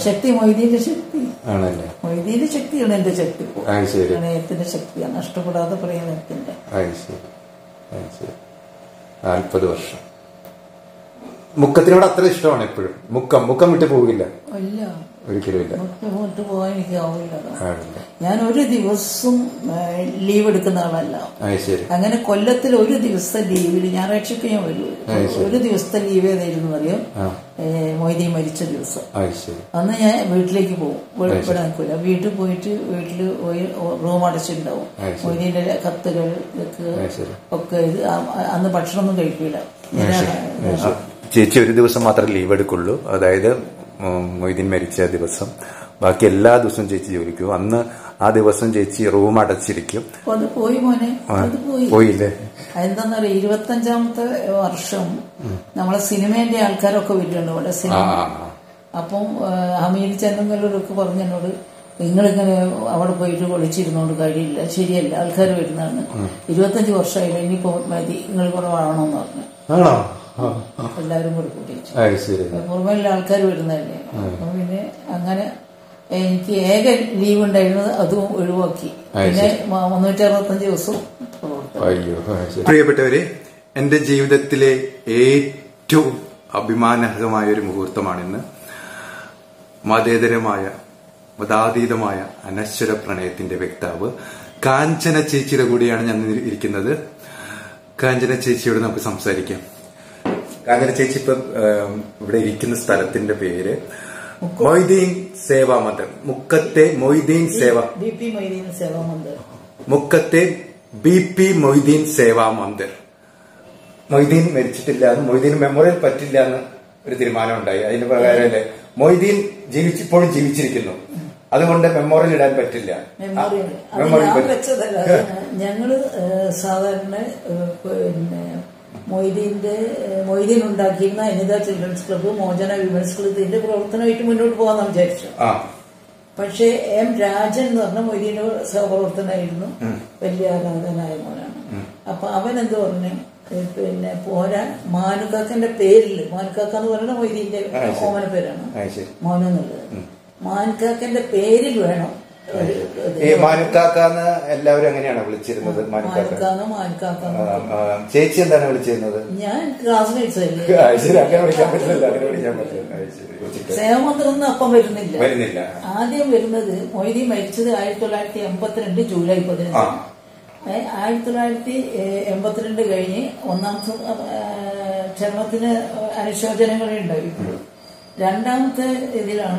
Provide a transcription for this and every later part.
ശക്തി മൊയ്തീന്റെ ശക്തി ആണല്ലേ മൊയ്തീന്റെ ശക്തിയാണ് എന്റെ ശക്തി അത് ശരി പ്രണയത്തിന്റെ ശക്തിയാണ് നഷ്ടപ്പെടാതെ പ്രണയത്തിന്റെ അത് ശരി അത് ശരി നാൽപ്പത് വർഷം മുക്കത്തിനോട് അത്ര ഇഷ്ടമാണ് എപ്പോഴും മുക്കം മുക്കം വിട്ട് പോകില്ല അല്ല ഒരിക്കലും ഇല്ല മുന്നോട്ട് പോകാൻ എനിക്ക് ആവില്ല ആണല്ലേ ഞാൻ ഒരു ദിവസം ലീവ് എടുക്കുന്ന ആളല്ല അത് ശരി അങ്ങനെ കൊല്ലത്തിൽ ഒരു ദിവസത്തെ ലീവിൽ ഞായറാഴ്ചക്ക് ഞാൻ വരൂ ഒരു ദിവസത്തെ ലീവ് ഏതായിരുന്നു അറിയാം ആ മൊയ്തീൻ മരിച്ച ദിവസം അത് ശരി അന്ന് ഞാൻ വീട്ടിലേക്ക് പോകും ഇവിടെ ഇവിടെ നിൽക്കില്ല വീട്ടിൽ പോയിട്ട് വീട്ടിൽ പോയി റൂം അടച്ചിട്ടുണ്ടാവും അത് ശരി. മൊയ്തീന്റെ കത്തുകൾ ഇതൊക്കെ അത് ശരി ഒക്കെ ഇത് ആ- അന്ന് ഭക്ഷണമൊന്നും കഴിക്കില്ല ചേച്ചി ഒരു ദിവസം മാത്രമേ ലീവ് എടുക്കുള്ളൂ അതായത് ഉം, മൊയ്തീൻ മരിച്ച ദിവസം ബാക്കി എല്ലാ ദിവസവും ചേച്ചി ജോലിക്ക് പോകും അന്ന് ആ ദിവസം ചേച്ചി റൂം അടച്ചിരിക്കും അത് പോയി മോനെ അത് പോയി പോയില്ലേ എന്താന്ന് പറയാ ഇരുപത്തഞ്ചാമത്തെ വർഷം നമ്മളെ സിനിമേന്റെ ആൾക്കാരൊക്കെ വരുന്നുണ്ട് ഇവിടെ ആ സിനിമ ആ, ആ. അപ്പം ആ, ഹമീദ് ചെന്നങ്കല്ലൂരൊക്കെ പറഞ്ഞു എന്നോട് നിങ്ങളിങ്ങനെ അവിടെ പോയിട്ട് ഒളിച്ചിരുന്നോണ്ട് കഴിയില്ല ശരിയല്ല ആൾക്കാർ വരുന്നതാണ് ഇരുപത്തഞ്ച് വർഷമായില്ല ഇനിയിപ്പോ മതി നിങ്ങൾ കൂടെ വാഴണമെന്ന് പറഞ്ഞു ആണോ ആ, ആ. എല്ലാവരും കൂടെ കൂട്ടിച്ചു അത് ശരി പുറമേലുള്ള ആൾക്കാർ വരുന്നതല്ലേ അപ്പം പിന്നെ അങ്ങനെ എനിക്ക് ഏക ലീവ് ഉണ്ടായിരുന്നത് അതും ഒഴിവാക്കി പിന്നെ മ- മുന്നൂറ്റി അറുപത്തഞ്ച് ദിവസവും പ്രവർത്തനം അയ്യോ അത് ശരി. പ്രിയപ്പെട്ടവരെ എന്റെ ജീവിതത്തിലെ ഏറ്റവും അഭിമാനകരമായ ഒരു മുഹൂർത്തമാണിന്ന് മതേതരമായ മതാതീതമായ അനശ്വര പ്രണയത്തിന്റെ വ്യക്താവ് കാഞ്ചന ചേച്ചിയുടെ കൂടെയാണ് ഞാൻ ഇന്ന് ഇരിക്കുന്നത് കാഞ്ചന ചേച്ചിയോട് നമുക്ക് സംസാരിക്കാം കാഞ്ചന ചേച്ചി ഇപ്പൊ ഏം, ഇവിടെ ഇരിക്കുന്ന സ്ഥലത്തിന്റെ പേര് മൊയ്തീൻ സേവാ മന്ദിർ മുക്കത്തെ മൊയ്തീൻ സേവ ബി പി മൊയ്തീൻ സേവാമന്ദിർ മുക്കത്തെ ബി പി മൊയ്തീൻ സേവാ മന്ദിർ മൊയ്തീൻ മരിച്ചിട്ടില്ല എന്ന് മൊയ്തീൻ മെമ്മോറിയൽ പറ്റില്ല എന്ന് ഒരു തീരുമാനം ഉണ്ടായി അതിന്റെ പ്രകാരമല്ലേ മൊയ്തീൻ ജീവിച്ചിപ്പോഴും ജീവിച്ചിരിക്കുന്നു അതുകൊണ്ട് മെമ്മോറിയൽ ഇടാൻ പറ്റില്ല മെമ്മോറിയൽ അത് മെമ്മോറിയൽ ഞാൻ പറ്റി- വെച്ചതല്ല അത് ഞങ്ങള് ഏഹ്, സാധാരണ ഏഹ്, പിന്നെ മൊയ്തീന്റെ ഏഹ്, മൊയ്തീൻ ഉണ്ടാക്കിയിരുന്ന Anitha children's club Mochana women's club ഇതിന്റെ പ്രവർത്തനമായിട്ട് മുന്നോട്ട് പോകാൻ വിചാരിച്ചു ആ പക്ഷേ എം രാജൻ എന്ന് പറഞ്ഞ മൊയ്തീന്റെ സഹപ്രവർത്തനായിരുന്നു വലിയ ആരാധനായ മോനാണ് അപ്പൊ അവൻ എന്ത് പറഞ്ഞു ഏ, പിന്നെ പോരാ മാനുക്കാക്കന്റെ പേരില് മാനുക്കാക്ക എന്ന് പറയുന്നത് മൊയ്തീന്റെ ഓമന പേരാണ് അത് ശരി മോനെന്നുള്ളത് മാൻകാക്കന്റെ പേരിൽ വേണം ഒരു ഇത്. ഈ മാനുക്കാക്കാന്ന് എല്ലാവരും എങ്ങനെയാണ് വിളിച്ചിരുന്നത് മാനുക്കാക്ക മാനുക്കാന്ന് മാനുക്കാക്കാന്ന് ആ, ആ, ചേച്ചി എന്താണ് വിളിച്ചിരുന്നത് ഞാൻ ക്ലാസ്മേറ്റ്സ് അല്ലേ ആ, ശരി അങ്ങനെ വിളിക്കാൻ പറ്റില്ല അങ്ങനെ വിളിക്കാൻ പറ്റില്ല അത് ശരി. ഉച്ചയ്ക്ക് സേവമന്ത്രം ഒന്നും അപ്പം വരുന്നില്ല വരുന്നില്ല ആദ്യം വരുന്നത് മൊയ്തി മരിച്ചത് ആയിരത്തി തൊള്ളായിരത്തി എൺപത്തിരണ്ട് ജൂലൈ ആ പതിനഞ്ച് ഏ, ആയിരത്തി തൊള്ളായിരത്തി ഏ, എൺപത്തിരണ്ട് കഴിഞ്ഞ് ഒന്നാമത്തെ ഏ, ചർമ്മത്തിന് അനുശോചനങ്ങളെ ഉണ്ടായിട്ടുള്ളൂ രണ്ടാമത്തെ ഇതിലാണ്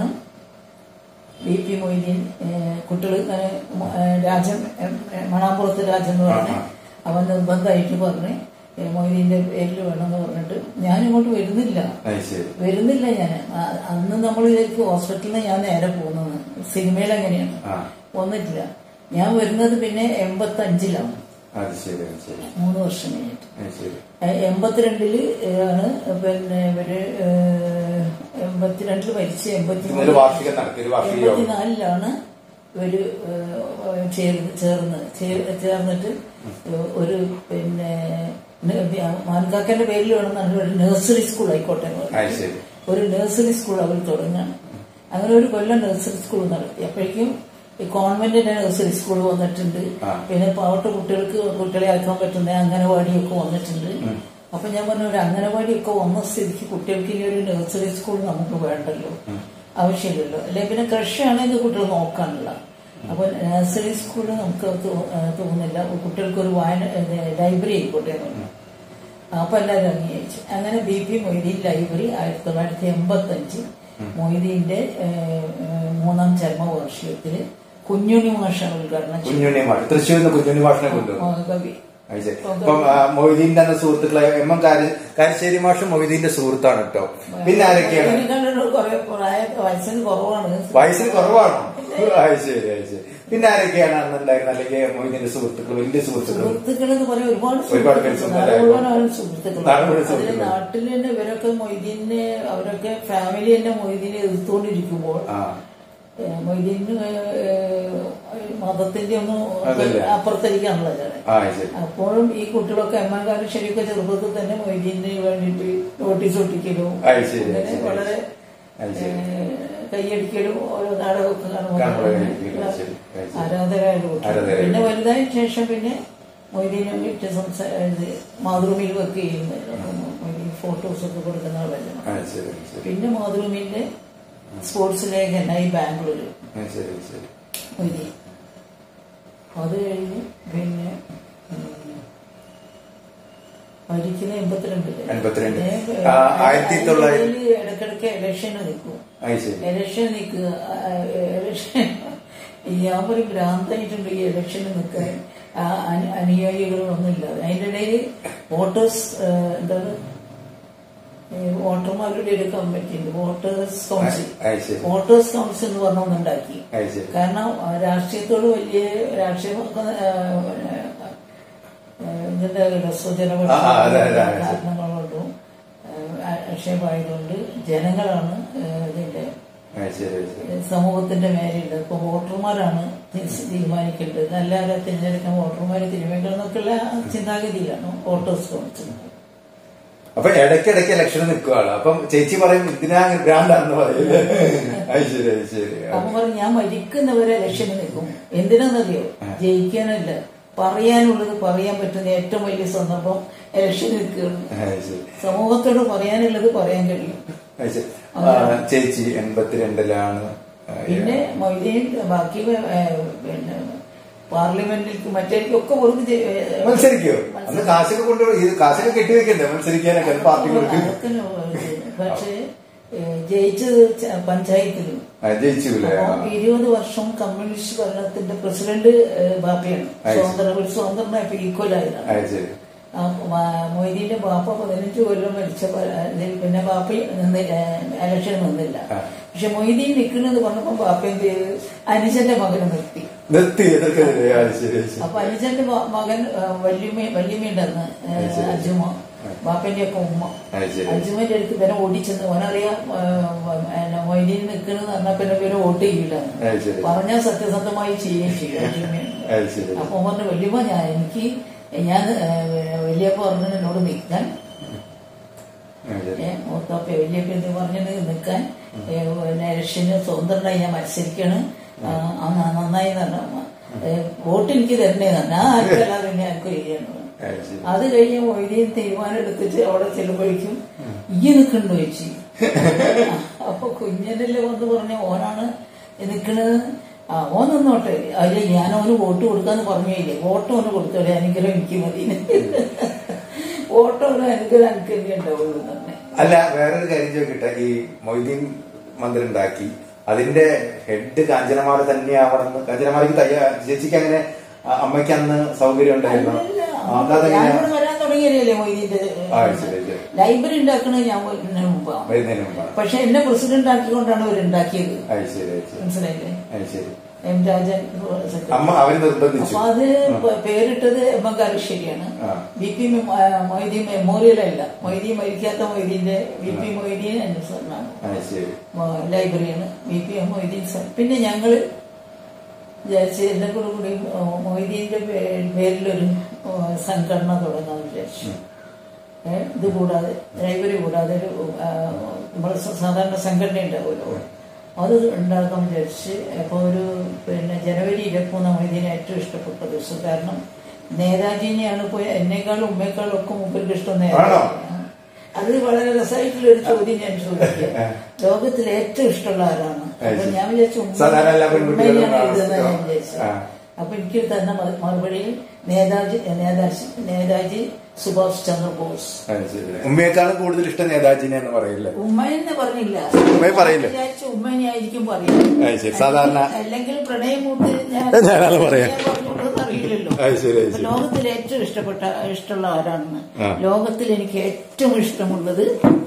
ബി പി മൊയ്തീൻ കുട്ടികൾ രാജൻ ഏ, മണാമ്പുറത്ത് രാജൻ എന്ന് പറഞ്ഞ് അവൻ നിർബന്ധമായിട്ട് പറഞ്ഞ് ഏ, മൊയ്തീന്റെ പേരിൽ വേണമെന്ന് പറഞ്ഞിട്ട് ഞാനിങ്ങോട്ട് വരുന്നില്ല അത് ശരി വരുന്നില്ല ഞാൻ അന്ന് നമ്മൾ വിചാരിക്കും ഹോസ്പിറ്റലിൽ നിന്ന് ഞാൻ നേരെ പോകുന്നത് സിനിമയിൽ എങ്ങനെയാണ് ആ വന്നിട്ടില്ല ഞാൻ വരുന്നത് പിന്നെ എൺപത്തി അഞ്ചിലാണ് അത് ശരി അത് ശരി മൂന്ന് വർഷം കഴിഞ്ഞിട്ട് അത് ശരി എ- എൺപത്തിരണ്ടില് ആണ് പിന്നെ ഇവര് ഏഹ്, എൺപത്തിരണ്ടില് മരിച്ച് എൺപത്തി ഒരു വാർഷികം നടത്തി ഒരു വാർഷിക യോഗം എൺപത്തിനാലിലാണ് ഇവര് ഏഹ്, ചേർന്ന് ചേർന്ന് ചേ- ചേർന്നിട്ട് ഒരു പിന്നെ മാൻകാക്കന്റെ പേരിൽ വേണമെന്നാണ് ഒരു നഴ്സറി സ്കൂൾ ആയിക്കോട്ടെ എന്ന് പറഞ്ഞത്. അത് ശരി ഒരു നഴ്സറി സ്കൂൾ അവർ തുടങ്ങാണ് അങ്ങനെ ഒരു കൊല്ലം നഴ്സറി സ്കൂൾ നടത്തി അപ്പോഴേക്കും ഈ കോൺവെന്റിന്റെ നഴ്സറി സ്കൂൾ വന്നിട്ടുണ്ട് ആ. പിന്നെ പാവട്ട കുട്ടികൾക്ക് കുട്ടികളെ ആക്കാൻ പറ്റുന്ന അംഗനവാടിയൊക്കെ വന്നിട്ടുണ്ട് അപ്പൊ ഞാൻ പറഞ്ഞു ഒരു അംഗനവാടിയൊക്കെ വന്ന സ്ഥിതിക്ക് കുട്ടികൾക്ക് ഈ ഒരു നഴ്സറി സ്കൂൾ നമുക്ക് വേണ്ടല്ലോ ആവശ്യമില്ലല്ലോ അല്ലെ പിന്നെ കൃഷിയാണെങ്കിൽ കുട്ടികൾ നോക്കാനുള്ള അപ്പൊ നഴ്സറി സ്കൂളിൽ നമുക്ക് തോ- ആ, തോന്നുന്നില്ല കുട്ടികൾക്ക് ഒരു വായന ലൈബ്രറി ആയിക്കോട്ടെ എന്ന് പറഞ്ഞു അപ്പൊ എല്ലാവരും അംഗീകരിച്ചു അങ്ങനെ ബി പി മൊയ്തീൻ ലൈബ്രറി ആയിരത്തി തൊള്ളായിരത്തി എൺപത്തി അഞ്ച് മൊയ്തീന്റെ ഏഹ്, ഏഹ്, മൂന്നാം ചരമവാർഷികത്തില് കുഞ്ഞുണ്ണി മാഷാണ് ഉദ്ഘാടനം ചെയ്തത് കുഞ്ഞുണ്ണി മാഷ് തൃശ്ശൂരിൽ നിന്ന് കുഞ്ഞുണ്ണി മാഷിനെ കൊണ്ടുവന്നു ആ, കവി അത് ശരി. ഇപ്പം ആ, മൊയ്തീന്റെ തന്നെ സുഹൃത്തുക്കളെ എം എം കാരി- കാരിശ്ശേരി മാഷ് മൊയ്തീന്റെ സുഹൃത്താണ് കേട്ടോ പിന്നെ ആരൊക്കെയാണ് ഇതിനെക്കാളും കുറെ പ്രായ വയസ്സിന് കുറവാണ് വയസ്സിന് കുറവാണോ അത് ശരി അത് ശരി പിന്നെ ആരൊക്കെയാണ് അന്നുണ്ടായിരുന്നത് അല്ലെങ്കിൽ മൊയ്തീന്റെ സുഹൃത്തുക്കൾ വലിയ സുഹൃത്തുക്കൾ സുഹൃത്തുക്കൾ എന്ന് പറയാൻ ഒരുപാട് ഒരുപാട് പേര് സുഹൃത്തുക്കൾ സുഹൃത്തുക്കളായിരുന്നു. മുഴുവനാണ് സുഹൃത്തുക്കൾ നാട് മുഴുവൻ അതിൽ സുഹൃത്തുക്കൾ. നാട്ടിൽ തന്നെ ഇവരൊക്കെ മൊയ്തീനെ അവരൊക്കെ ഫാമിലി തന്നെ മൊയ്തീനെ എതിർത്തുകൊണ്ടിരിക്കുമ്പോൾ ആ ഏഹ് മൊയ്തീന് ഏഹ് മതത്തിന്റെ ഒന്നും അതല്ല. അപ്പുറത്തേക്കാണല്ലോ ഞാൻ ആ ശരി അപ്പോഴും ഈ കുട്ടികളൊക്കെ എമ്മാകാലം ശരിയൊക്കെ ചെറുപ്പത്തിൽ തന്നെ മൊയ്തീന് വേണ്ടിയിട്ട് നോട്ടീസ് ഒട്ടിക്കലും അത് ശരി, അത് അങ്ങനെ ശരി. വളരെ അത് ശരി. ഏഹ് കൈയടിക്കലും ഓരോ നാടകമൊക്കെ കാണുമ്പോൾ കാണുമ്പോൾ കൈയടിക്കലും, ശരി, ശരി. ആരാധകരായിട്ട് കൂട്ടും. ആരാധകരായിട്ട്. പിന്നെ വലുതായതിനു ശേഷം പിന്നെ മൊയ്തീനെ വിട്ട് സംസാരിച്ച് മാതൃഭൂമിയിൽ വർക്ക് ചെയ്യുന്നത് അപ്പം മൊയ്തീൻ ഫോട്ടോസ് ഒക്കെ കൊടുക്കുന്ന ആളല്ല ആ ശരി ശരി പിന്നെ മാതൃഭൂമിന്റെ സ്പോർട്സ് ലേഖനായി ബാംഗ്ലൂർ ആ, ശരി ശരി മൊയ്തീൻ അത് കഴിഞ്ഞ് പിന്നെ ഉം, മരിക്കുന്ന എൺപത്തിരണ്ടില് എൺപത്തിരണ്ട്. ഏ, ആ, ആയിരത്തി തൊള്ളായിരത്തി- അതില് ഇടക്കിടക്ക് ഇലക്ഷന് നിൽക്കും അത് ശരി ഇലക്ഷൻ നിൽക്കുക ഇലക്ഷൻ ഞാൻ ഒരു ഭ്രാന്തായിട്ടുണ്ട് ഈ ഇലക്ഷന് നിൽക്കാൻ ആ അനു- അനുയായികളൊന്നുമില്ല അതിന്റെ ഇടയിൽ വോട്ടേഴ്സ് എന്താണ് ഈ വോട്ടർമാരുടെ ഒരു കമ്മിറ്റി ഉണ്ട് വോട്ടേഴ്സ് കൗൺസിൽ അത് ശരി വോട്ടേഴ്സ് കൗൺസിൽ എന്ന് പറഞ്ഞ ഒന്നുണ്ടാക്കി അത് ശരി കാരണം ആ, രാഷ്ട്രീയത്തോട് വലിയ രാഷ്ട്രീയമൊക്കെ ആ, ആ, ഇതിന്റെ രസോജനപക്ഷ ആ, ആ, അതെ, അതെ, അതെ. കാരണങ്ങളുകൊണ്ടും ആ, ആക്ഷേപമായതുകൊണ്ട് ജനങ്ങളാണ് ആ, ഇതിന്റെ അത് ശരി അത് ശരി സമൂഹത്തിന്റെ മേലെയുള്ളത് ഇപ്പൊ വോട്ടർമാരാണ് തീ- തീരുമാനിക്കേണ്ടത് അല്ലാതെ തിരഞ്ഞെടുക്കാൻ വോട്ടർമാരെ തീരുമാനിക്കണം എന്നൊക്കെയുള്ള ചിന്താഗതിയിലാണ് വോട്ടേഴ്സ് കൗൺസിൽ അപ്പൊ ഇടയ്ക്കിടയ്ക്ക് ഇലക്ഷന് നിൽക്കുകയാണ് അപ്പം ചേച്ചി പറയും ഇതിനാ ഭ്രാന്താണെന്ന് പറയും അത് ശരി അത് ശരി അപ്പൊ പറഞ്ഞു ഞാൻ മരിക്കുന്നവരെ ലക്ഷ്യം നിൽക്കും എന്തിനാണെന്നറിയോ ജയിക്കാനല്ല പറയാനുള്ളത് പറയാൻ പറ്റുന്ന ഏറ്റവും വലിയ സന്ദർഭം ഇലക്ഷൻ നിൽക്കുകയാണ് അത് ശരി സമൂഹത്തോട് പറയാനുള്ളത് പറയാൻ കഴിയും അത് ശരി ആ, ചേച്ചി എൺപത്തിരണ്ടിലാണ് ആ, പിന്നെ മൊയ്തീൻ ബാക്കി ഏ, പിന്നെ പാർലമെന്റിലേക്ക് മറ്റേക്കൊക്കെ വെറുതെ ജെ- ഏ, മത്സരിക്കോ അന്ന് കാശൊക്കെ കൊണ്ടുപോയി ഇത് കാശൊക്കെ കെട്ടിവെക്കണ്ടേ മത്സരിക്കാനൊക്കെ അത് പാർട്ടികൾക്ക് അതൊക്കെ പക്ഷേ ഏ, ജയിച്ചത് ച- പഞ്ചായത്തിലും ആ, ജയിച്ചില്ലേ ആ. അപ്പൊ ഇരുപത് വർഷം കമ്മ്യൂണിസ്റ്റ് ഭരണത്തിന്റെ പ്രസിഡന്റ് ഏ, ബാപ്പയാണ് അത് ശരി. സ്വതന്ത്ര ഒരു സ്വതന്ത്രനായപ്പോ ഈക്വൽ ആയതാണ് അത് ശരി ആ, മ- മൊയ്തീന്റെ ബാപ്പ പതിനഞ്ച് കൊല്ലം മരിച്ച പ- ഇതിൽ പിന്നെ ബാപ്പ നിന്നില്ല ഇലക്ഷൻ നിന്നില്ല ആ. പക്ഷെ മൊയ്തീൻ നിൽക്കണെന്ന് പറഞ്ഞപ്പോ ബാപ്പ എന്ത് ചെയ്ത് അനുജന്റെ മകനെ നിർത്തി നിർത്തി ഇതൊക്കെ അത് ശരി അത് ശരി അപ്പൊ അനുജന്റെ മ- മകൻ ആ, വല്യമ്മ വല്യമ്മയുണ്ടെന്ന് ഏ, അത് ശരി. അജുമ ബാപ്പന്റെ ഒക്കെ ഉമ്മ അത് ശരി അജുമന്റെ അടുത്ത് ഇവനെ ഓടിച്ചെന്ന് ഓനറിയാം ആ, പിന്നെ മൊയ്തീൻ നിൽക്കണെന്ന് പറഞ്ഞാൽ പിന്നെ ഇവരെ വോട്ട് ചെയ്യില്ല അത് ശരി പറഞ്ഞാൽ സത്യസന്ധമായി ചെയ്യുകയും ചെയ്യും അജുമയാണ് അത് ശരി അപ്പൊ പറഞ്ഞു വല്യമ്മ ഞാൻ എനിക്ക് ഞാൻ വലിയപ്പ പറഞ്ഞു എന്നോട് നിൽക്കാൻ അത് ശരി ഏ, മൂത്താപ്പ വലിയപ്പ എന്ന് പറഞ്ഞത് നിൽക്കാൻ ഏ, പിന്നെ ഇലക്ഷന് സ്വതന്ത്രനായി ഞാൻ മത്സരിക്കാണ് ആ, ആ, ന- നന്നായി എന്ന് പറഞ്ഞു ഏ, വോട്ട് എനിക്ക് തരണേ തന്നെ ആ ആർക്കല്ലാതെ പിന്നെ ആർക്കും ചെയ്യണം അത് ശരി അത് കഴിഞ്ഞ് മൊയ്തീൻ തീരുമാനം എടുത്തിട്ട് അവിടെ ചെല്ലുമ്പോഴേക്കും ഈ നിൽക്കണ്ടോ ചേച്ചി അപ്പൊ കുഞ്ഞനല്ലേ വന്ന് പറഞ്ഞ ഓനാണ് നിൽക്കണത് ആ ഓൻ നിന്നോട്ടെ അതിൽ ഞാൻ അവന് വോട്ട് കൊടുക്കാന്ന് പറഞ്ഞില്ലേ വോട്ട് അവന് കൊടുത്തോളെ അനുഗ്രഹം എനിക്ക് മതി വോട്ട് അവന് അനുഗ്രഹം എനിക്ക് തന്നെ ഉണ്ടാവുള്ളൂ തന്നെ അല്ല വേറൊരു കാര്യം ചോദിക്കട്ടെ ഈ മൊയ്തീൻ മന്ദിർ ഉണ്ടാക്കി അതിന്റെ ഹെഡ് കാഞ്ചനമാല തന്നെയാവണം കാഞ്ചനമാലയ്ക്ക് തയ്യാ ചേച്ചിക്ക് അങ്ങനെ ആ, അമ്മയ്ക്ക് അന്ന് സൗകര്യം ഉണ്ടായിരുന്നു അല്ല, അതെങ്ങനെയാ ഞാനിവിടെ വരാൻ തുടങ്ങിയല്ലേ മൊയ്തീന്റെ ആ ശരി ശരി ലൈബ്രറി ഉണ്ടാക്കണത് ഞാൻ വരുന്നതിന് മുമ്പാണ് വരുന്നതിന് മുമ്പാണ് പക്ഷെ എന്നെ പ്രസിഡന്റ് ആക്കിക്കൊണ്ടാണ് അവരുണ്ടാക്കിയത് അത് ശരി അത് ശരി മനസ്സിലായില്ലേ അത് ശരി എം രാജൻ സെക്രട്ടറി. അമ്മ അവര് നിർബന്ധിച്ചു അപ്പൊ അത് പ- പേരിട്ടത് എം കാരശ്ശേരിയാണ് ആ. ബി പി മൊയ്തീൻ മെമ്മോറിയൽ അല്ല മൊയ്തീൻ മരിക്കാത്ത മൊയ്തീന്റെ ബി പി മൊയ്തീൻ അനുസരണമാണ് അത് ശരി ലൈബ്രറിയാണ് B P M Moideen sir പിന്നെ ഞങ്ങള് വിചാരിച്ച് എല്ലാം കൂടെ കൂടി ആ, മൊയ്തീന്റെ പേ- പേരിലൊരു ആ, സംഘടന തുടങ്ങാന്ന് വിചാരിച്ചു ഏ, ഇത് കൂടാതെ ലൈബ്രറി കൂടാതെ ഒരു ആ, നമ്മള് സ- സാധാരണ സംഘടന ഉണ്ടാവുമല്ലോ അത് ഉണ്ടാക്കാൻ വിചാരിച്ച് അപ്പോൾ ഒരു പിന്നെ ജനുവരി ഇരുപത്തിമൂന്നാം മൊയ്തീനെ ഏറ്റവും ഇഷ്ടപ്പെട്ട ദിവസം കാരണം നേതാജിനെയാണ് ഇപ്പോൾ എന്നേക്കാളും ഉമ്മയെക്കാളും ഒക്കെ മുമ്പിൽ ഇഷ്ടം ആണോ? നേതാജി അത് വളരെ രസമായിട്ടുള്ള ഒരു ചോദ്യം ഞാൻ ചോദിക്കാം ലോകത്തിൽ ഏറ്റവും ഇഷ്ടമുള്ള ആരാണ് അപ്പൊ ഞാൻ വിചാരിച്ചു ഉമ്മ- സാധാരണ എല്ലാ പെൺകുട്ടികളും ഉമ്മയാണ് ആ, എഴുതുന്നത് ഞാൻ ആ. വിചാരിച്ചു ആ. അപ്പൊ എനിക്ക് തന്ന മ- മറുപടി നേതാജി നേതാജി നേതാജി സുഭാഷ് ചന്ദ്രബോസ് അത് ശരി ഉമ്മയെക്കാളും കൂടുതൽ ഇഷ്ടം നേതാജിനെ എന്ന് പറയില്ലേ ഉമ്മയെന്ന് പറഞ്ഞില്ല ഉമ്മയെ പറയില്ല. വിചാരിച്ചു ഉമ്മനെ ആയിരിക്കും പറയുന്നത് അത് ശരി സാധാരണ അല്ലെങ്കിൽ പ്രണയം മൂത്ത് ഞാൻ ഞാനത് പറയാം. ഞാൻ പറഞ്ഞുകൊണ്ടെന്ന് അറിയില്ലല്ലോ അത് ശരി അത് അപ്പൊ ശരി ലോകത്തിൽ ഏറ്റവും ഇഷ്ടപ്പെട്ട ഇഷ്ടമുള്ള ആരാണെന്ന് ആ. ലോകത്തിൽ എനിക്ക് ഏറ്റവും ഇഷ്ടമുള്ളത്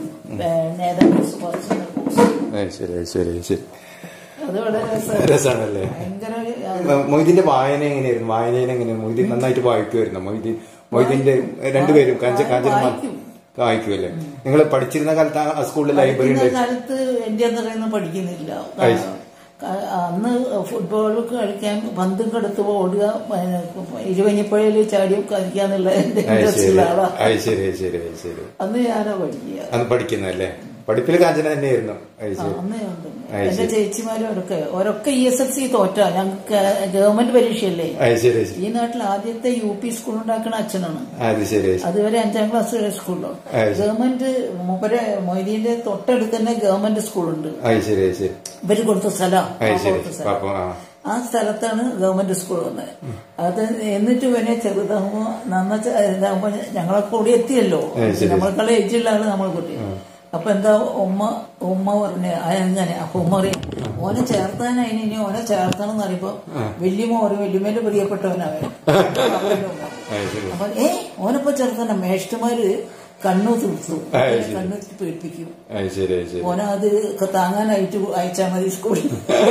ഏ, നേതാജി സുഭാഷ് ചന്ദ്രബോസ് അത് ശരി അത് ശരി അത് ശരി അത് വളരെ രസമാണ്. രസമാണല്ലേ ഭയങ്കര ഒരു, ആ, മ- മൊയ്തീന്റെ വായന എങ്ങനെയായിരുന്നു വായനയിൽ എങ്ങനെയാണ് മൊയ്തീൻ നന്നായിട്ട് വായിക്കുമായിരുന്നു മൊയ്തീൻ മൊയ്തീന്റെ രണ്ടുപേരും കാഞ്ച കാഞ്ചനമാല വായിക്കും. വായിക്കുമല്ലേ നിങ്ങൾ പഠിച്ചിരുന്ന കാലത്ത് ആ സ്കൂളിൽ ലൈബ്രറി പഠിക്കുന്ന ഉണ്ടായിരുന്നു കാലത്ത് എന്റെ അന്നേരം പഠിക്കുന്നില്ല അത് ശരി. ക- അന്ന് ഫുട്ബോൾ കളിക്കാൻ പന്തും കടത്ത് ഓടുക ഇരുവഞ്ഞിപ്പുഴയിൽ ചാടി കളിക്കാന്നുള്ള എന്റെ അത് ഇൻട്രസ്റ്റ് ശരി ഉള്ള ആളാ അത് ശരി അത് ശരി അത് ശരി അന്ന് ഞാനാ പഠിക്കുക അന്ന് പഠിക്കുന്നല്ലേ പഠിപ്പിൽ കാഞ്ചന തന്നെയായിരുന്നു അത് ആ, ശരി അന്ന് ഉണ്ട്. അത് എന്റെ ചേച്ചിമാരും അവരൊക്കെ അവരൊക്കെ ഇ എസ് എൽ സി തോറ്റ ഞങ്ങൾക്ക് ഗവൺമെന്റ് പരീക്ഷയല്ലേ അത് ശരി അത് ശരി ഈ നാട്ടിൽ ആദ്യത്തെ യു പി സ്കൂൾ ഉണ്ടാക്കുന്ന അച്ഛനാണ് അത് ശരി അത് ശരി. അതുവരെ അഞ്ചാം ക്ലാസ് വരെ സ്കൂളിലോ അത് ശരി. ഗവൺമെന്റ് മൂപ്പരെ മൊയ്തീന്റെ തൊട്ടടുത്ത് തന്നെ ഗവൺമെന്റ് സ്കൂളുണ്ട് അത് ശരി അത് ശരി ഇവര് കൊടുത്ത സ്ഥലം അത് ശരി കൊടുത്ത സ്ഥലം അപ്പൊ ആ ആ സ്ഥലത്താണ് ഗവൺമെന്റ് സ്കൂൾ വന്നത് അത് എന്നിട്ട് പിന്നെ ചെറുതാകുമ്പോ നന്ന ഇതാകുമ്പോ ഞങ്ങളെ കൂടി എത്തിയല്ലോ അത് ശരി. നമ്മളെക്കാളെ ഏജുള്ള ആള് നമ്മളെ കുട്ടി അപ്പൊ എന്താ ഉമ്മ ഉമ്മ പറഞ്ഞ എങ്ങനെ അപ്പൊ ഉമ്മ പറയും ഓനെ ചേർത്താൻ അതിന് ഇനി ഓനെ ചേർത്തണം എന്ന് പറയുമ്പോ വല്യമ്മ പറയും വല്യമ്മേന്റെ പ്രിയപ്പെട്ടവനവൻ അവന്റെ ഉമ്മ. അത് ശരി അപ്പൊ ഏ ഓനപ്പോ ചേർത്താന മേഷ്ടമാര് കണ്ണു തീർത്തു അത് ശരി. കണ്ണു പേടിപ്പിക്കും അത് ശരി അത് ശരി ഓനെ അത് താങ്ങാനായിട്ട് അയച്ചാൽ മതി സ്കൂളിൽ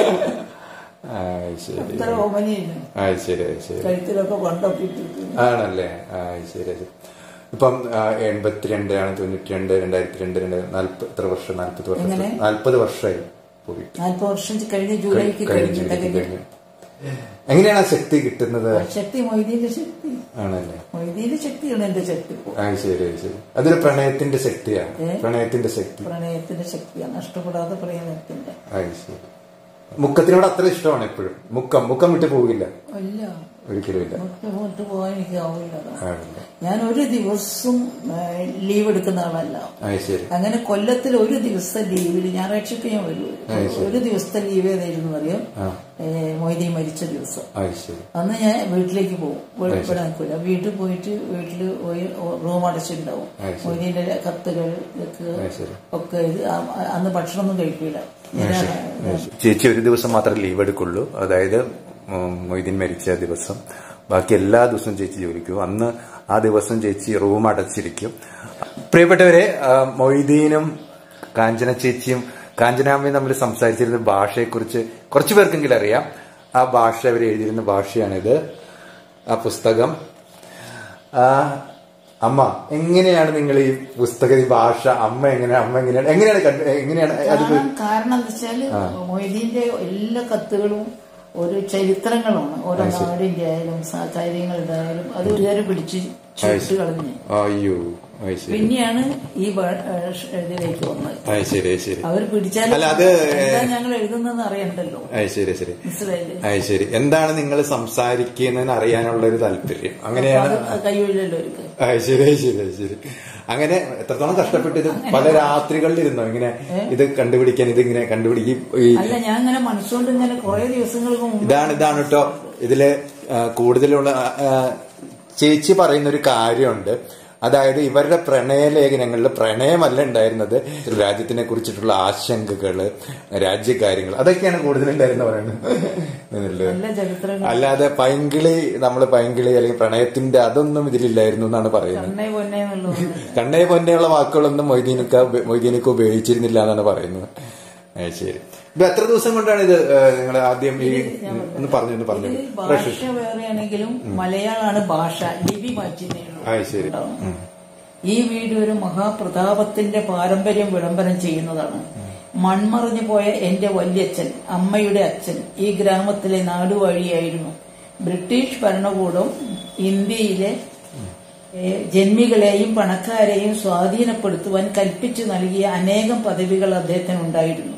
അത് ശരി ഇത്ര ഓമനിയാണ് അത് ശരി അത് ശരി കഴുത്തിലൊക്കെ കൊണ്ടൊക്കെ ഇട്ടിട്ട് ആണല്ലേ ആ ശരി ശരി ഇപ്പം ആ, എൺപത്തിരണ്ടാണ് തൊണ്ണൂറ്റി രണ്ട് രണ്ടായിരത്തി രണ്ട് രണ്ട് നാല്പത് എത്ര വർഷം നാല്പത് വർഷം എങ്ങനെ? നാല്പത് വർഷമായി പോയി നാൽപ്പത് വർഷം കഴിഞ്ഞ് ജൂലൈക്ക് കഴിഞ്ഞു കഴിഞ്ഞു കഴിഞ്ഞു എങ്ങനെയാണ് ആ ശക്തി കിട്ടുന്നത് ശക്തി മൊയ്തീന്റെ ശക്തി ആണല്ലേ മൊയ്തീന്റെ ശക്തിയാണ് എന്റെ ശക്തി ഇപ്പോ. ആ ശരി അത് ശരി അതൊരു പ്രണയത്തിന്റെ ശക്തിയാണ് ഏ? പ്രണയത്തിന്റെ ശക്തി പ്രണയത്തിന്റെ ശക്തിയാണ് നഷ്ടപ്പെടാതെ പ്രണയത്തിന്റെ അത് ശരി മുക്കത്തിനോട് അത്ര ഇഷ്ടമാണ് എപ്പോഴും മുക്കം മുക്കം വിട്ട് പോകില്ല അല്ല ഒരിക്കലും ഇല്ല വിട്ട് വിട്ട് പോകാൻ എനിക്ക് ആവില്ല ആണല്ലേ ഞാൻ ഒരു ദിവസം ലീവ് എടുക്കുന്ന ആളല്ല അത് ശരി അങ്ങനെ കൊല്ലത്തിൽ ഒരു ദിവസത്തെ ലീവിൽ ഞായറാഴ്ചക്ക് ഞാൻ വരൂ അത് ശരി. ഒരു ദിവസത്തെ ലീവ് ഏതായിരുന്നു അറിയാം ആ മൊയ്തീൻ മരിച്ച ദിവസം അത് ശരി അന്ന് ഞാൻ വീട്ടിലേക്ക് പോകും ഇവിടെ നിൽക്കില്ല വീട്ടിൽ പോയിട്ട് വീട്ടിൽ പോയി റൂം അടച്ചിട്ടുണ്ടാവും അത് ശരി. മൊയ്തീന്റെ കത്തുകൾ ഇതൊക്കെ അത് ശരി ഒക്കെ ഇത് ആ- അന്ന് ഭക്ഷണമൊന്നും കഴിക്കില്ല ചേച്ചി ഒരു ദിവസം മാത്രമേ ലീവ് എടുക്കുള്ളൂ അതായത് ഉം, മൊയ്തീൻ മരിച്ച ദിവസം ബാക്കി എല്ലാ ദിവസവും ചേച്ചി ജോലിക്കും അന്ന് ആ ദിവസം ചേച്ചി റൂം അടച്ചിരിക്കും പ്രിയപ്പെട്ടവരെ ആ, മൊയ്തീനും കാഞ്ചന ചേച്ചിയും കാഞ്ചനാമ്മയും തമ്മിൽ സംസാരിച്ചിരുന്ന ഭാഷയെക്കുറിച്ച് കുറച്ചു പേർക്കെങ്കിലും അറിയാം ആ ഭാഷ അവർ എഴുതിയിരുന്ന ഭാഷയാണിത് ആ പുസ്തകം ആ, അമ്മ എങ്ങനെയാണ് നിങ്ങൾ ഈ പുസ്തക ഈ ഭാഷ അമ്മ എങ്ങനെയാണ് അമ്മ എങ്ങനെയാണ് എങ്ങനെയാണ് കണ്ട്- എങ്ങനെയാണ് അത് കാരണം കാരണം എന്താ വെച്ചാല് മൊയ്തീന്റെ എല്ലാ കത്തുകളും ഒരു ചരിത്രങ്ങളാണ് ഓരോ നാടിന്റെ ആയാലും സ- കാര്യങ്ങളുടെ ആയാലും അത് ഇതുവരെ പിടിച്ച് ചുട്ട് കളഞ്ഞ് അയ്യോ അത് ശരി പിന്നെയാണ് ഈ ബ- ഏഹ് ഷ് ഇതിലേക്ക് വന്നത് അത് ശരി അത് ശരി അവർ പിടിച്ചാലും അല്ല, അത് എന്താ ഞങ്ങൾ എഴുതുന്നതെന്ന് അറിയണ്ടല്ലോ അത് ശരി ശരി മനസ്സിലായില്ലേ അത് ശരി എന്താണ് നിങ്ങൾ സംസാരിക്കുന്നതെന്ന് അറിയാനുള്ള ഒരു താല്പര്യം അങ്ങനെയാണ് അത് കഴിവില്ലല്ലോ അവർക്ക് അത് ശരി അത് ശരി അത് ശരി അങ്ങനെ എത്രത്തോളം കഷ്ടപ്പെട്ട് ഇത് പല രാത്രികളിൽ ഇരുന്നോ ഇങ്ങനെ ഇത് കണ്ടുപിടിക്കാൻ ഇത് ഇങ്ങനെ കണ്ടുപിടിക്കും ഈ അല്ല ഞാൻ ഇങ്ങനെ മനസ്സുകൊണ്ട് ഇങ്ങനെ കുറെ ദിവസങ്ങൾക്ക് മുമ്പ് ഇതാണ് ഇതാണ് കേട്ടോ ഇതില് ആ, കൂടുതലുള്ള ആ, ആ, ചേച്ചി പറയുന്ന ഒരു കാര്യമുണ്ട് അതായത് ഇവരുടെ പ്രണയലേഖനങ്ങളിൽ പ്രണയമല്ല ഉണ്ടായിരുന്നത് രാജ്യത്തിനെ കുറിച്ചിട്ടുള്ള ആശങ്കകള് രാജ്യകാര്യങ്ങൾ അതൊക്കെയാണ് കൂടുതലുണ്ടായിരുന്ന പറയുന്നത് നല്ല ചരിത്രങ്ങൾ അല്ലാതെ പൈങ്കിളി നമ്മള് പൈങ്കിളി അല്ലെങ്കിൽ പ്രണയത്തിന്റെ അതൊന്നും ഇതിലില്ലായിരുന്നു എന്നാണ് പറയുന്നത് കണ്ണേ പൊന്നേ എന്നുള്ളത് കണ്ണേ പൊന്നെയുള്ള വാക്കുകളൊന്നും മൊയ്തീനിക്ക മൊയ്തീനിക്ക ഉപയോഗിച്ചിരുന്നില്ല എന്നാണ് പറയുന്നത് അത് ശരി ഇത് എത്ര ദിവസം കൊണ്ടാണ് ഇത് നിങ്ങൾ ആദ്യം ഈ ഒന്ന് പറഞ്ഞു ഒന്ന് പറഞ്ഞു ഇത് ഭാഷ വേറെയാണെങ്കിലും മലയാളമാണ് ഭാഷ ലിപി മാറ്റിയതേ ഉള്ളൂ. അത് ശരി ഉം. ഈ വീട് ഒരു മഹാപ്രതാപത്തിന്റെ പാരമ്പര്യം വിളംബരം ചെയ്യുന്നതാണ് മൺമറഞ്ഞു പോയ എന്റെ വല്യച്ഛൻ അമ്മയുടെ അച്ഛൻ ഈ ഗ്രാമത്തിലെ നാടുവാഴിയായിരുന്നു ബ്രിട്ടീഷ് ഭരണകൂടം ഇന്ത്യയിലെ ഏ, ജന്മികളെയും പണക്കാരെയും സ്വാധീനപ്പെടുത്തുവാൻ കൽപ്പിച്ചു നൽകിയ അനേകം പദവികൾ അദ്ദേഹത്തിനുണ്ടായിരുന്നു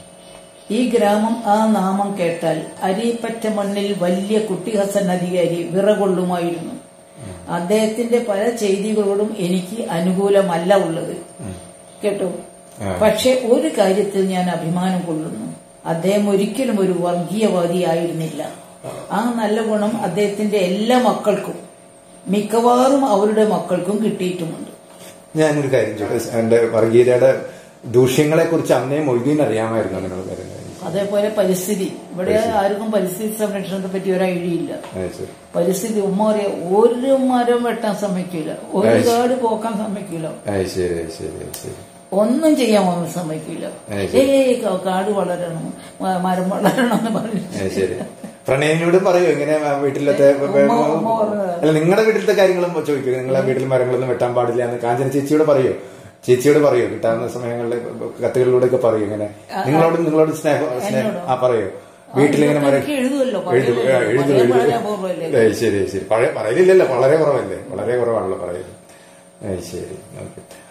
ഈ ഗ്രാമം ആ നാമം കേട്ടാൽ അരിപ്പറ്റ മണ്ണിൽ വലിയ കുട്ടി ഹസൻ അധികാരി വിറകൊള്ളുമായിരുന്നു അദ്ദേഹത്തിന്റെ പല ചെയ്തികളോടും എനിക്ക് അനുകൂലമല്ല ഉള്ളത് കേട്ടോ പക്ഷെ ഒരു കാര്യത്തിൽ ഞാൻ അഭിമാനം കൊള്ളുന്നു അദ്ദേഹം ഒരിക്കലും ഒരു വർഗീയവാദിയായിരുന്നില്ല ആ നല്ല ഗുണം അദ്ദേഹത്തിന്റെ എല്ലാ മക്കൾക്കും മിക്കവാറും അവരുടെ മക്കൾക്കും കിട്ടിയിട്ടുമുണ്ട് ഞാനൊരു കാര്യം ചോദിച്ചു എന്റെ വർഗീയതയുടെ ദൂഷ്യങ്ങളെ കുറിച്ച് അന്നേ മൊയ്തീൻ അറിയാമായിരുന്നു നിങ്ങൾ പറയുന്നത് അതേപോലെ പരിസ്ഥിതി ഇവിടെ ആർക്കും പരിസ്ഥിതി സംരക്ഷണത്തെ പറ്റി ഒരു ഐഡിയ ഇല്ല അത് ശരി പരിസ്ഥിതി ഉമ്മ പറയാ ഒരു മരം വെട്ടാൻ സമ്മതിക്കില്ല ഒരു കാട് പോക്കാൻ സമ്മതിക്കില്ല അത് ശരി അത് ശരി അത് ശരി ഒന്നും ചെയ്യാൻ അവൻ സമ്മതിക്കില്ല അത് ഏയ് ക- കാട് വളരണം മ- മരം വളരണം എന്ന് പറഞ്ഞു അത് ശരി പ്രണയിനോടും പറയൂ എങ്ങനെ ആ വീട്ടിലത്തെ ഉമ്മ- ഉമ്മ പറഞ്ഞത്. അല്ല നിങ്ങളുടെ വീട്ടിലത്തെ കാര്യങ്ങളും ചോദിക്കും നിങ്ങളെ വീട്ടിൽ മരങ്ങളൊന്നും വെട്ടാൻ പാടില്ല എന്ന് കാഞ്ചന ചേച്ചിയോട് പറയോ ചേച്ചിയോട് പറയോ കിട്ടാവുന്ന സമയങ്ങളിൽ കത്തുകളിലൂടെ ഒക്കെ പറയൂ ഇങ്ങനെ നിങ്ങളോട് നിങ്ങളോട് സ്നേഹം സ്നേഹം ആ പറയോ വീട്ടിലിങ്ങനെ മരം ഇതൊക്കെ എഴുതുമല്ലോ എഴുതും പഴയ- ആ, എഴുതും പഴയ എഴുതും വളരെ അപൂർവമല്ലേ? ഏയ് ശരി ശരി പഴയ പറയലില്ലല്ലോ വളരെ കുറവല്ലേ വളരെ കുറവാണല്ലോ പറയുന്നത് ഏയ് ശരി ഓക്കെ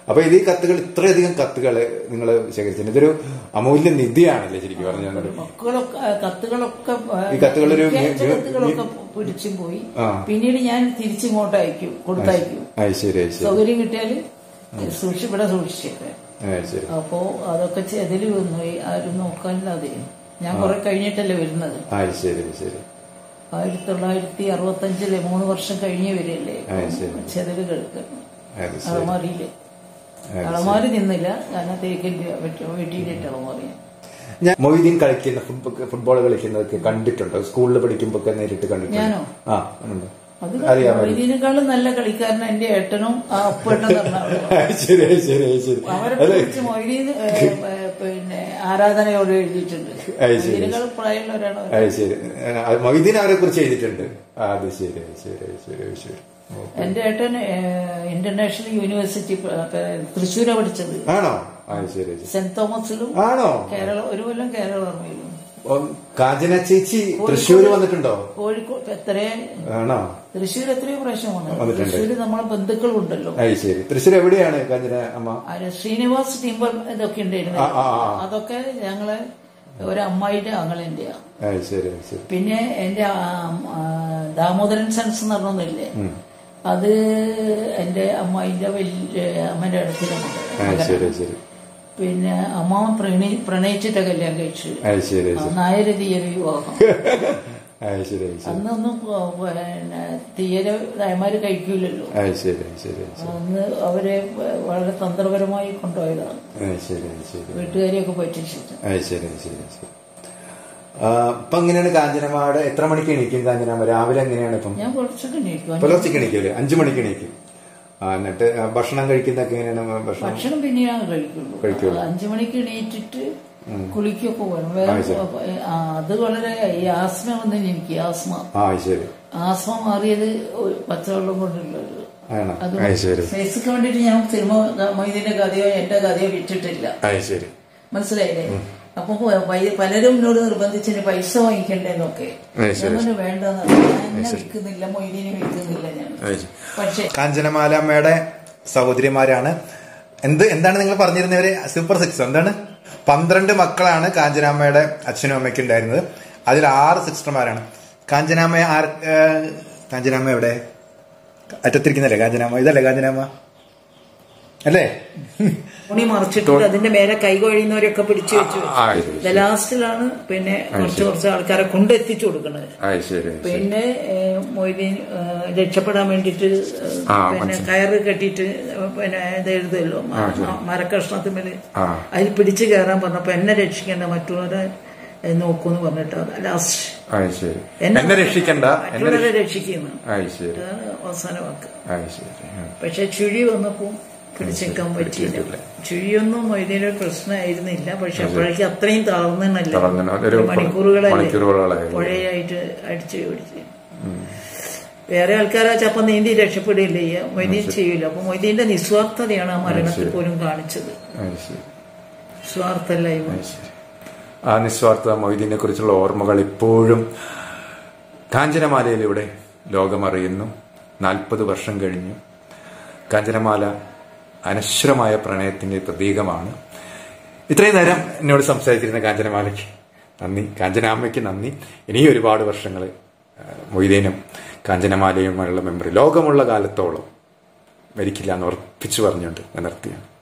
അപ്പൊ ഇത് ഈ കത്തുകൾ ഇത്രയധികം കത്തുകൾ നിങ്ങൾ ശേഖരിച്ചിട്ടുണ്ട് ഇതൊരു അമൂല്യ നിധിയാണല്ലേ ശരിക്കും പറഞ്ഞാൽ മക്കളൊക്കെ കത്തുകളൊക്കെ ഈ കത്തുകളൊരു എനിക്ക് അയച്ച മ്യൂ- കത്തുകളൊക്കെ പിടിച്ചും പോയി ആ. പിന്നീട് ഞാൻ തിരിച്ചിങ്ങോട്ട് അയക്കും കൊടുത്തയക്കും അത് ശരി അത് ശരി സൗകര്യം കിട്ടിയാല് സൂക്ഷി ഇവിടെ സൂക്ഷിച്ചേക്കെ അത് ശരി അപ്പോ അതൊക്കെ ചെതില് വന്നു പോയി ആരും നോക്കാനില്ലാതെ ഞാൻ കുറെ കഴിഞ്ഞിട്ടല്ലേ വരുന്നത് അത് ശരി അത് ശരി ആയിരത്തി തൊള്ളായിരത്തി അറുപത്തി അഞ്ചിലെ മൂന്ന് വർഷം കഴിഞ്ഞ് വരികയല്ലേ ആ, ശരി. ചെതില് കേൾക്കുന്നു അത് ശരി അളമാരിയില് അത് അളമാരി നിന്നില്ല കാരണം തേക്കിന്റെ വെട്ടിയിലിട്ട് അളമാറി ഞാൻ മൊയ്തീൻ കളിക്കുന്ന ഫുട്ബോൾ ഫുട്ബോൾ കളിക്കുന്നതൊക്കെ കണ്ടിട്ടുണ്ടോ സ്കൂളിൽ പഠിക്കുമ്പോ ഒക്കെ നേരിട്ട് കണ്ടിട്ടുണ്ടോ ഞാനോ? ആ ഉണ്ട് അത് അറിയാമോ ഇതിനേക്കാളും നല്ല കളിക്കാരൻ എന്റെ ഏട്ടനും ആ അപ്പേട്ടൻ പറഞ്ഞാണ് അത് ശരി അത് ശരി അത് ശരി അവരെ അല്ലെ കുറിച്ച് മൊയ്തീൻ ഏ, ഏ, പിന്നെ ആരാധനയോട് എഴുതിയിട്ടുണ്ട് അത് ശരി. ഇതിനേക്കാളും പ്രായമുള്ളവരാണ് അവർ. അത് ശരി ആ, മൊയ്തീൻ അവരെ കുറിച്ച് എഴുതിയിട്ടുണ്ട് ആ, അത് ശരി അത് ശരി അത് ശരി അത് ശരി ഓ. എന്റെ ഏട്ടൻ ഏ, ഇന്റർനാഷണൽ യൂണിവേഴ്സിറ്റി തൃശ്ശൂരാ പഠിച്ചത് ആണോ അത് ശരി അത് ശരി. സെന്റ് തോമസിലും ആണോ കേരള ഒരു കൊല്ലം കേരളവർമ്മയിലും ഓ, കാഞ്ചന ചേച്ചി തൃശ്ശൂര് വന്നിട്ടുണ്ടോ കോഴിക്കോട് എത്രയോ ആണോ തൃശ്ശൂർ എത്രയോ പ്രാവശ്യം വന്നു വന്നിട്ടുണ്ട്. തൃശ്ശൂര് നമ്മളെ ബന്ധുക്കളുണ്ടല്ലോ അത് ശരി തൃശ്ശൂർ എവിടെയാണ് കാഞ്ചന അമ്മ ആര് ശ്രീനിവാസ് ടിമ്പർ ഇതൊക്കെ ഉണ്ടായിരുന്നു ആ, ആ, ആ. അതൊക്കെ ഞങ്ങള് ഒരു അമ്മായിന്റെ അങ്ങളെന്റെയാ അത് ശരി അത് ശരി പിന്നെ എന്റെ ആ, ആ, ദാമോദരൻ സൺസ് എന്ന് പറഞ്ഞൊന്നില്ലേ അത് എന്റെ അമ്മായിന്റെ വലിയ അമ്മന്റെ അടുത്തിലെ അത് ശരി അത് ശരി പിന്നെ അമ്മാവൻ പ്രണയി പ്രണയിച്ചിട്ട കല്യാണം കഴിച്ചു അത് ശരി അത് ശരി നായര് തീയര വിവാഹം അത് ശരി അത് ശരി അന്നൊന്നും പ- പിന്നെ തീയര നായമാര് കഴിക്കൂലല്ലോ അത് ശരി അത് ശരി അത് ശരി അന്ന് അവരെ വളരെ തന്ത്രപരമായി കൊണ്ടുപോയതാണ് അത് ശരി അത് ശരി വീട്ടുകാരെയൊക്കെ പറ്റിച്ചിട്ട് അത് ശരി അത് ശരി അത് ശരി ആ, ഇപ്പൊ എങ്ങനെയാണ് കാഞ്ചനമാട് എത്ര മണിക്ക് എണീക്കും കാഞ്ചനാമ രാവിലെ എങ്ങനെയാണ് ഇപ്പം ഞാൻ കുറച്ചൊക്കെ നീക്കും പുലർച്ചയ്ക്ക് എണീക്കൂലേ അഞ്ചു മണിക്ക് എണീക്കും ആ എന്നിട്ട് ആ, ഭക്ഷണം കഴിക്കുന്നതൊക്കെ എങ്ങനെയാണ് ഭക്ഷണം ഭക്ഷണം പിന്നെയാണ് കഴിക്കുള്ളൂ കഴിക്കുള്ളൂ. അഞ്ചു മണിക്ക് എണീറ്റിട്ട് കുളിക്കൊക്കെ പോകണം വേറെ ആ, ശരി. ആ, അത് വളരെ ഈ ആസ്മ വന്നു എനിക്ക് ആസ്മ ആ ശരി ആസ്മ മാറിയത് ഒരു പച്ചവെള്ളം കൊണ്ടുള്ളത് ആണോ അത് അത് ശരി ഫേസിക്ക് വേണ്ടിട്ട് ഞാൻ സിനിമ മൊയ്തിന്റെ കഥയോ എന്റെ കഥയോ വിറ്റിട്ടില്ല അത് ശരി മനസ്സിലായില്ലേ അപ്പൊ പ- പൈ- പലരും എന്നോട് നിർബന്ധിച്ചിന് പൈസ വാങ്ങിക്കണ്ടേന്നൊക്കെ അത് ശരി. ഞാൻ വേണ്ടെന്ന് ഞാൻ എന്നെ വിൽക്കുന്നില്ല മൊയ്തിനെ വിൽക്കുന്നില്ല ഞാൻ അത് ശരി. പക്ഷെ കാഞ്ചനമാലമ്മയുടെ സഹോദരിമാരാണ് എന്ത് എന്താണ് നിങ്ങൾ പറഞ്ഞിരുന്നവര് സൂപ്പർ സിക്സ് എന്താണ് പന്ത്രണ്ട് മക്കളാണ് കാഞ്ചനാമ്മയുടെ അച്ഛനും അമ്മയ്ക്കും ഉണ്ടായിരുന്നത് അതിൽ ആറ് സിസ്റ്റർമാരാണ് കാഞ്ചനാമ്മ ആർ ഏഹ്, കാഞ്ചനാമ്മ എവിടെ അറ്റത്തിരിക്കുന്നല്ലേ കാഞ്ചനാമ്മ ഇതല്ലേ കാഞ്ചനാമ്മ അല്ലേ തുണി മറിച്ചിട്ട് അതിന്റെ മേലെ കൈ കൊഴിയുന്നവരൊക്കെ പിടിച്ചു വെച്ചു ആ, ശരി, ശരി. ലാസ്റ്റിലാണ് പിന്നെ കുറച്ച് കുറച്ച് ആൾക്കാരെ കൊണ്ടെത്തിച്ചു കൊടുക്കുന്നത് അത് ശരി പിന്നെ ഏഹ്, മൊയ്തീൻ ഏഹ്, രക്ഷപ്പെടാൻ വേണ്ടിട്ട് ഏഹ്, ആ, പിന്നെ കയറ് കെട്ടിയിട്ട് പിന്നെ ഇത് എഴുതുമല്ലോ മരക്കഷ്ണത്തിന്മേല് ആ. അതിൽ പിടിച്ചു കയറാൻ പറഞ്ഞപ്പോ എന്നെ രക്ഷിക്കേണ്ട മറ്റുള്ളവരെ ഏഹ്, നോക്കൂന്ന് പറഞ്ഞിട്ട് ലാസ്റ്റ് അത് ശരി എന്നെ രക്ഷിക്കണ്ട എന്നെ മറ്റുള്ളവരെ രക്ഷിക്കുന്നു അത് ശരി അതാണ് അവസാന വാക്ക് അത് ശരി ഉം. പക്ഷെ ചുഴി വന്നപ്പോ പിടിച്ചേക്കാൻ പറ്റിയില്ല ചുഴിയൊന്നും മൊയ്തീനൊരു പ്രശ്നമായിരുന്നില്ല പക്ഷെ അപ്പോഴേക്കും അത്രയും തളർന്നല്ല തളർന്നു. അതൊരു മണിക്കൂറുകളല്ലേ മണിക്കൂറുകളായിരുന്നു. പുഴയായിട്ട് അടിച്ച് പിടിച്ച് വേറെ ആൾക്കാരാ ചപ്പം നീന്തി രക്ഷപ്പെടുകയില്ല ചെയ്യുക മൊയ്തീൻ ചെയ്യൂല അപ്പൊ മൊയ്തീന്റെ നിസ്വാർത്ഥതയാണ് ആ മരണത്തിൽ പോലും കാണിച്ചത് അത് ശരി സ്വാർത്ഥല്ലായ്മ അത് ശരി. ആ നിസ്വാർത്ഥ മൊയ്തീനെ കുറിച്ചുള്ള ഓർമ്മകൾ ഇപ്പോഴും കാഞ്ചനമാലയിലൂടെ ലോകമറിയുന്നു നാൽപ്പത് വർഷം കഴിഞ്ഞു കാഞ്ചനമാല അനശ്വരമായ പ്രണയത്തിന്റെ പ്രതീകമാണ് ഇത്രയും നേരം എന്നോട് സംസാരിച്ചിരുന്ന കാഞ്ചനമാലയ്ക്ക് നന്ദി കാഞ്ചനാമ്മയ്ക്ക് നന്ദി ഇനിയും ഒരുപാട് വർഷങ്ങൾ മൊയ്തീനും കാഞ്ചനമാലയുമായുള്ള മെമ്മറി ലോകമുള്ള കാലത്തോളം മരിക്കില്ല എന്ന് ഉറപ്പിച്ചു പറഞ്ഞുകൊണ്ട് ഞാൻ നിർത്തിയാണ്